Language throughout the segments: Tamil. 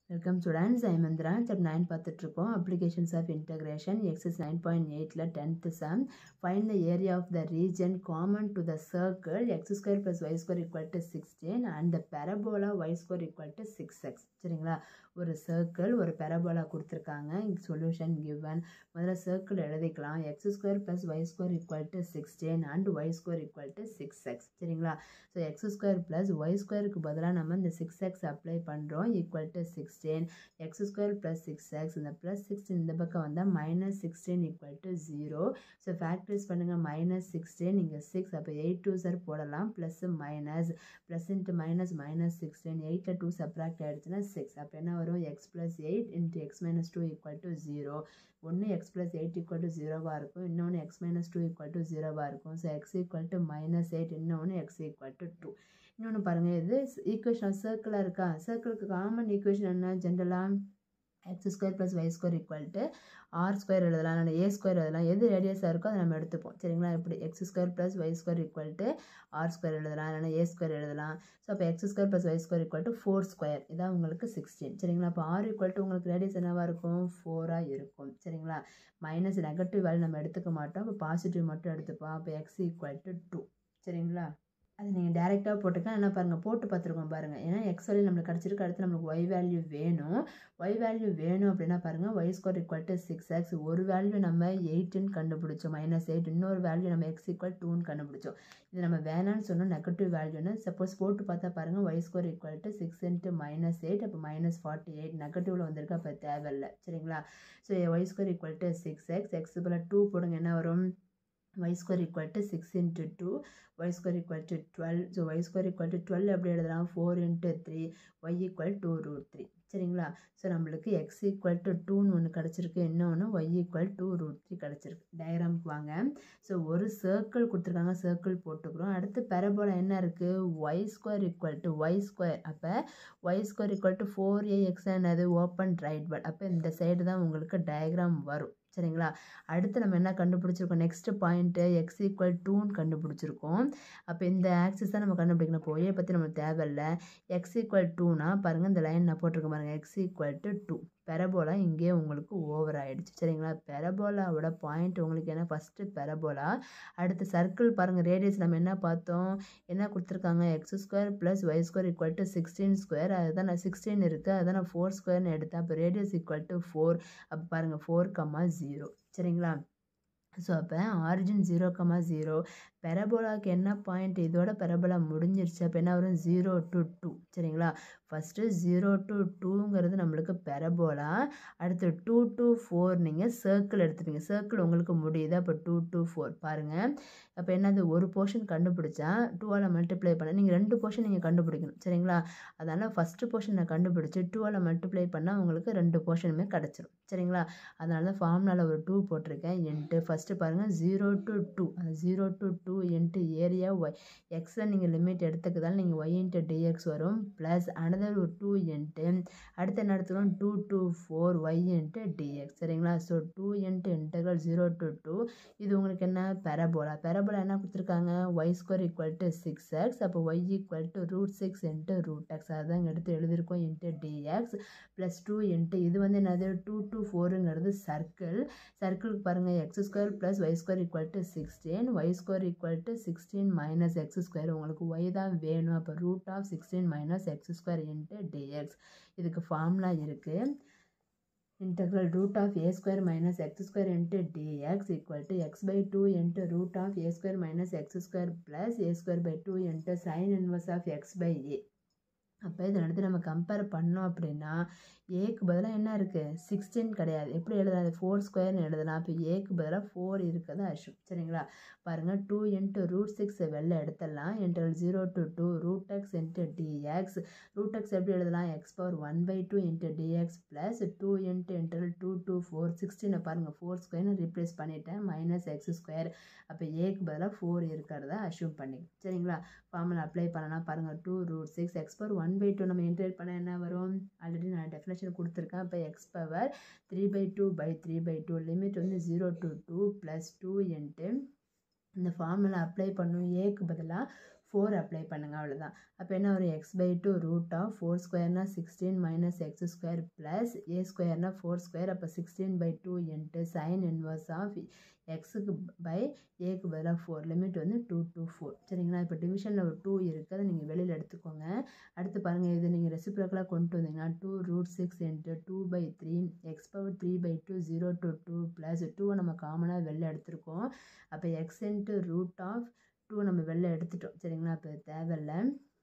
welcome students I Mantra chapter nine பார்த்துட்ருக்கோம் applications of integration exercise nine point எயிட்டில் tenth sum find the area of the region common to the circle x square plus y square equal to sixteen and the parabola y square equal to six x சரிங்களா ஒரு சர்க்கிள் ஒரு பெரபோலா கொடுத்துருக்காங்க சொல்யூஷன் கிவன் முதல்ல சர்க்கிள் எழுதிக்கலாம் x square plus y square equal to sixteen and y square equal to six x சரிங்களா so x square plus y ஸ்கொயருக்கு பதிலாக நம்ம இந்த சிக்ஸ் எக்ஸ் அப்ளை பண்ணுறோம் equal to sixteen x square plus six x இந்த ப்ளஸ் சிக்ஸ்டீன் இந்த பக்கம் வந்தால் minus sixteen equal to zero so factorise பண்ணுங்கள் மைனஸ் சிக்ஸ்டீன் இங்கே சிக்ஸ் அப்போ எயிட் டூ சார் போடலாம் plus minus plus into minus minus sixteen எயிட்டில் டூ சப்ராக்ட் ஆகிடுச்சுன்னா சிக்ஸ் அப்போ என்ன வரும் x plus eight into x minus two equal to zero ஒன்று X plus eight equal to ஜீரோவாக இருக்கும் இன்னொன்று x minus two equal to ஜீரோவாக இருக்கும் so x equal to minus eight இன்னொன்று எக்ஸ் ஈக்குவல் டு டூ இன்னொன்று பாருங்கள் இது ஈக்குவேஷன் சர்க்கிளாக இருக்கா சர்க்கிளுக்கு காமன் ஈக்குவேஷன் என்ன ஜென்ரலாக x square plus y square equal to r square எழுதலாம் இல்லை ஏ ஸ்கொயர் எழுதலாம் எது ரேடியஸாக இருக்கோ அதை நம்ம எடுத்துப்போம் சரிங்களா இப்படி x square plus y square equal to r square எழுதலாம் இல்லைனா ஏ ஸ்கொயர் எழுதலாம் ஸோ அப்போ x square plus y square equal to four square இதான் உங்களுக்கு சிக்ஸ்டீன் சரிங்களா அப்போ ஆர் ஈக்குவல் டு உங்களுக்கு ரேடியஸ் என்னவாக இருக்கும் ஃபோராக இருக்கும் சரிங்களா மைனஸ் நெகட்டிவ் வேல்யூ நம்ம எடுத்துக்க மாட்டோம் அப்போ பாசிட்டிவ் மட்டும் எடுத்துப்போம் அப்போ எக்ஸ் ஈக்குவல் டு டூ சரிங்களா அது நீங்கள் டேரெக்டாக போட்டுக்கலாம் என்ன பாருங்கள் போட்டு பார்த்துருக்கோம் பாருங்கள் ஏன்னா எக்ஸ் வேல்யூ நம்மளுக்கு கிடச்சிருக்கு அடுத்து நம்மளுக்கு ஒய் வேல்யூ வேணும் ஒய் வேல்யூ வேணும் அப்படின்னா பாருங்கள் y square equal to six x ஒரு வேல்யூ நம்ம எயிட்டுன்னு கண்டுபிடிச்சோம் மைனஸ் எயிட் இன்னொரு வேல்யூ நம்ம எக்ஸ் ஈக்குவல் டூன்னு கண்டுபிடிச்சோம் இது நம்ம வேணான்னு சொன்னோம் நெகட்டிவ் வேல்யூன்னு சப்போஸ் போட்டு பார்த்தா பாருங்கள் y square equal to six into minus eight அப்போ மைனஸ் ஃபார்ட்டி எயிட் நெகட்டிவில் வந்திருக்கு அப்போ தேவையில்லை சரிங்களா so y square equal to six x x போல் டூ போடுங்க என்ன வரும் y square equal to 6 into 2 y square equal to 12 so y square equal to 12 எப்படி எழுதலாம் 4 into 3 y equal to root 3 சரிங்களா ஸோ நம்மளுக்கு எக்ஸ் ஈக்குவல் டு டூன்னு ஒன்று கிடச்சிருக்கு இன்னொன்று y equal two root three கிடச்சிருக்கு டயக்ராமுக்கு வாங்க ஸோ ஒரு சர்க்கிள் கொடுத்துருக்காங்க சர்க்கிள் போட்டுக்கிறோம் அடுத்து பெரபோலா என்ன இருக்குது y square equal to y square அப்போ y square equal to four a x என்னது ஓப்பன் ரைட் பட் அப்போ இந்த சைடு தான் உங்களுக்கு டயக்ராம் வரும் சரிங்களா அடுத்து நம்ம என்ன கண்டுபிடிச்சிருக்கோம் நெக்ஸ்ட் பாயிண்ட்டு எக்ஸ் ஈக்குவல் டூன்னு கண்டுபிடிச்சிருக்கோம் அப்போ இந்த ஆக்சிஸ் தான் நம்ம கண்டுபிடிக்கணும் இப்போ ஒய்யை பற்றி நம்மளுக்கு தேவையில்லை எக்ஸ் ஈக்குவல் டூனா பாருங்கள் இந்த லைன் நான் போட்டிருக்கேன் பாருங்கள் x equal to two parabola இங்கே உங்களுக்கு ஓவர் ஆகிடுச்சு சரிங்களா பெரபோலாவோட பாயிண்ட் உங்களுக்கு என்ன ஃபஸ்ட்டு பெரபோலா அடுத்து சர்க்கிள் பாருங்கள் ரேடியஸ் நம்ம என்ன பார்த்தோம் என்ன கொடுத்துருக்காங்க x square plus y square equal to sixteen square அதுதான் நான் சிக்ஸ்டீன் இருக்குது அதுதான் நான் ஃபோர் ஸ்கொயர்னு எடுத்தேன் அப்போ ரேடியஸ் ஈக்குவல் டு ஃபோர் அப்போ பாருங்கள் ஃபோர் கம்மா ஜீரோ சரிங்களா ஸோ அப்போ ஆரிஜின் ஜீரோ கமா ஜீரோ பெரபோலாவுக்கு என்ன பாயிண்ட் இதோட பெரபோலா முடிஞ்சிருச்சு அப்போ என்ன வரும் ஜீரோ டு டூ சரிங்களா ஃபஸ்ட்டு ஜீரோ டு டூங்கிறது நம்மளுக்கு பெரபோலா அடுத்து டூ டு ஃபோர் நீங்கள் சர்க்கிள் எடுத்துப்பீங்க சர்க்கிள் உங்களுக்கு முடியுது அப்போ டூ டு ஃபோர் பாருங்கள் அப்போ என்னது ஒரு போர்ஷன் கண்டுபிடிச்சா டூவால் மல்டிப்ளை பண்ண நீங்கள் ரெண்டு போர்ஷன் நீங்கள் கண்டுபிடிக்கணும் சரிங்களா அதனால் ஃபஸ்ட்டு போர்ஷன் நான் கண்டுபிடிச்சி டூவால் மல்டிப்ளை பண்ணால் உங்களுக்கு ரெண்டு போர்ஷனுமே கிடச்சிரும் சரிங்களா அதனால தான் ஃபார்முலாவில் ஒரு டூ போட்டிருக்கேன் என்ட்டு ஃபஸ்ட்டு பாருங்கள் ஜீரோ டு டூ அந்த zero to two into area y எக்ஸில் நீங்கள் லிமிட் எடுத்துக்கிறதால நீங்கள் ஒய் இன்ட்டு டிஎக்ஸ் வரும் ப்ளஸ் அனதர் ஒரு டூ இன்ட்டு அடுத்து என்ன எடுத்துக்கிறோம் two to four y into dx சரிங்களா so two into integral zero to two இது உங்களுக்கு என்ன பெரபோலா பெரபோலா என்ன கொடுத்துருக்காங்க y square equal to six x அப்போ y equal to root six into root X அதுதான் இங்கே எடுத்து எழுதியிருக்கோம் into dx plus two into இது வந்து என்னது டூ டூ ஃபோருங்கிறது சர்க்கிள் சர்க்கிளுக்கு பாருங்கள் x square plus y square equal to sixteen y square equal to sixteen minus x square உங்களுக்கு ஒய் தான் வேணும் அப்போ root of sixteen minus x square into dx இதுக்கு ஃபார்முலா இருக்குது integral root of a square minus x square into dx equal to x by 2 into root of a square minus x square plus a square by 2 into sin inverse of x by a அப்போ இதை எடுத்து நம்ம கம்பேர் பண்ணோம் அப்படின்னா ஏக்கு பதிலாக என்ன இருக்குது சிக்ஸ்டீன் கிடையாது எப்படி எழுதலாம் ஃபோர் ஸ்கொயர்னு எழுதலாம் அப்போ ஏக்கு பதிலாக ஃபோர் இருக்குது அஷும் சரிங்களா பாருங்கள் டூ இன்ட்டு ரூட் சிக்ஸ் வெளில எடுத்துடலாம் integral zero to two root x into dx root x எப்படி எழுதலாம் x power one by two into dx plus two into integral two to four சிக்ஸ்டீனை பாருங்கள் ஃபோர் ஸ்கொயர்னு ரீப்ளேஸ் பண்ணிவிட்டேன் மைனஸ் எக்ஸ் ஸ்கொயர் அப்போ ஏக்கு பதிலாக ஃபோர் இருக்கிறத அஷ்யூம் பண்ணி சரிங்களா ஃபார்முலா அப்ளை பண்ணலாம் பாருங்கள் two root six x power one by two நம்ம இன்டர்வேட் பண்ண என்ன வரும் ஆல்ரெடி நான் டெஃபினேஷன் கொடுத்துருக்கேன் இப்போ x power three by two by three by two limit வந்து zero to two plus two into இந்த ஃபார்முலா அப்ளை பண்ணும் ஏக்கு பதிலாக ஃபோர் அப்ளை பண்ணுங்கள் அவ்வளோதான் அப்போ என்ன வரும் x by two root of four ஸ்கொயர்னா sixteen minus x square plus a ஸ்கொயர்னா ஃபோர் ஸ்கொயர் அப்போ sixteen by two into sine inverse of எக்ஸுக்கு பை ஏக்கு பதிலாக ஃபோர் லிமிட் வந்து டூ டூ ஃபோர் சரிங்களா இப்போ டிவிஷனில் ஒரு டூ இருக்குது அதை நீங்கள் வெளியில் எடுத்துக்கோங்க அடுத்து பாருங்கள் இது நீங்கள் ரெசிப்ரோக்கலாக கொண்டு வந்தீங்கன்னா two root six into two by three x power three by two zero to two plus டூவை நம்ம காமனாக வெளில எடுத்திருக்கோம் அப்போ x into root of two நம்ம வெளில எடுத்துட்டோம் சரிங்களா இப்போ தேவையில்லை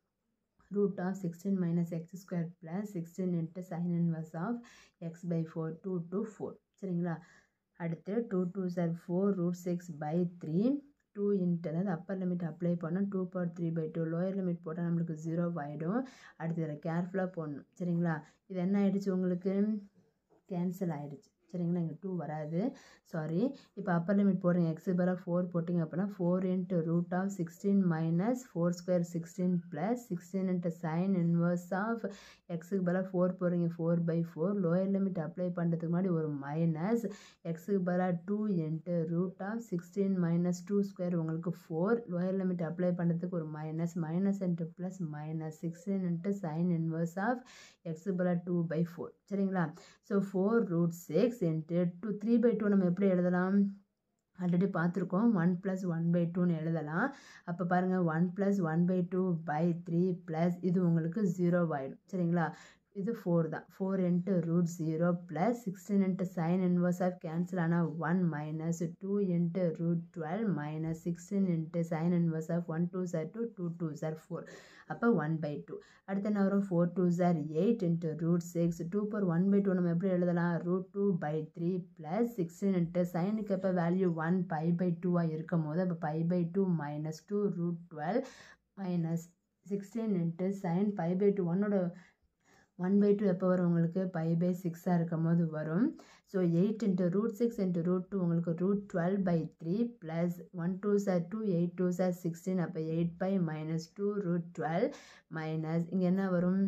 root of 16 minus x square plus 16 into sin inverse of x by 4 2 to 4 சரிங்களா அடுத்து two twos are four root six by three two into அதாவது அப்பர் லிமிட் அப்ளை பண்ணால் two power three by two lower limit போட்டால் நம்மளுக்கு ஜீரோ ஆகிடும் அடுத்து இதில் கேர்ஃபுல்லாக போடணும் சரிங்களா இது என்ன ஆகிடுச்சு உங்களுக்கு கேன்சல் ஆகிடுச்சு சரிங்களா இங்கே டூ வராது சாரி இப்போ அப்பர் லிமிட் போடுறீங்க எக்ஸ் பராக ஃபோர் போட்டிங்க அப்படின்னா four into root of sixteen minus four square sixteen plus sixteen into sine inverse of எக்ஸுக்கு பதிலாக ஃபோர் போடுறீங்க four by four lower limit apply பண்ணுறதுக்கு முன்னாடி ஒரு மைனஸ் எக்ஸுக்கு பதிலாக two into root of sixteen minus two square உங்களுக்கு ஃபோர் லோயர் லிமிட் அப்ளை பண்ணுறதுக்கு ஒரு minus minus into plus minus sixteen into sine inverse of எக்ஸுக்கு பதிலாக டூ பை ஃபோர் சரிங்களா so four root six into two three by two நம்ம எப்படி எழுதலாம் ஆல்ரெடி பார்த்துருக்கோம் ஒன் ப்ளஸ் ஒன் பை டூன்னு எழுதலாம் அப்போ பாருங்கள் one plus one by two by three plus இது உங்களுக்கு ஜீரோ ஆகிடும் சரிங்களா இது ஃபோர் தான் four into root zero plus sixteen into sine inverse of cancel ஆனால் one minus two into root twelve minus sixteen into sine inverse of one twos are two two twos are four அப்போ ஒன் பை டூ அடுத்து என்ன வரும் four twos are eight into root six two per one by two நம்ம எப்படி எழுதலாம் root two by three plus sixteen into சைனுக்கு எப்போ வேல்யூ ஒன் பை பை டூவாக இருக்கும் போது அப்போ pi by two minus two root twelve minus sixteen into sine pi by two ஒன்னோட ஒன் பை டூ எப்போ வரும் உங்களுக்கு பை பை சிக்ஸாக இருக்கும் போது வரும் so eight into root six into root two உங்களுக்கு root twelve by three plus one twos are two eight two are sixteen அப்போ eight by minus two root twelve minus இங்கே என்ன வரும்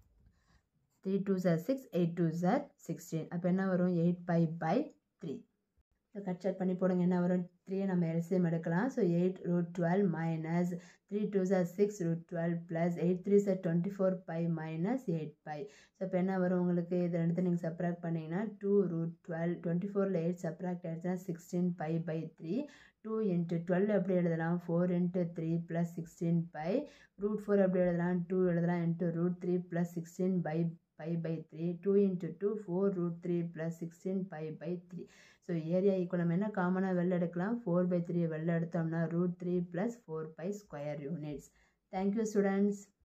three two are six eight two are sixteen அப்போ என்ன வரும் eight by by three so cut short பண்ணி போடுங்க என்ன வரும் த்ரீயை நம்ம எல்சிஎம் எடுக்கலாம் so eight root twelve minus three two are six root twelve plus eight three are twenty four by minus eight by so இப்போ என்ன வரும் உங்களுக்கு இது ரெண்டு நீங்கள் சப்ராக்ட் பண்ணிங்கன்னா டூ ரூட் டுவெல் டுவெண்ட்டி ஃபோரில் எயிட் சப்ராக்ட் ஆயிடுச்சுன்னா sixteen by by three two into twelve எப்படி எழுதலாம் four into three plus sixteen by root four எப்படி எழுதலாம் டூ எழுதலாம் into root three plus sixteen by by by three two into two four root three plus sixteen by by three so area equal நம்ம என்ன காமனாக வெளில எடுக்கலாம் ஃபோர் பை த்ரீ வெளில எடுத்தோம்னா root three plus four by square units thank you students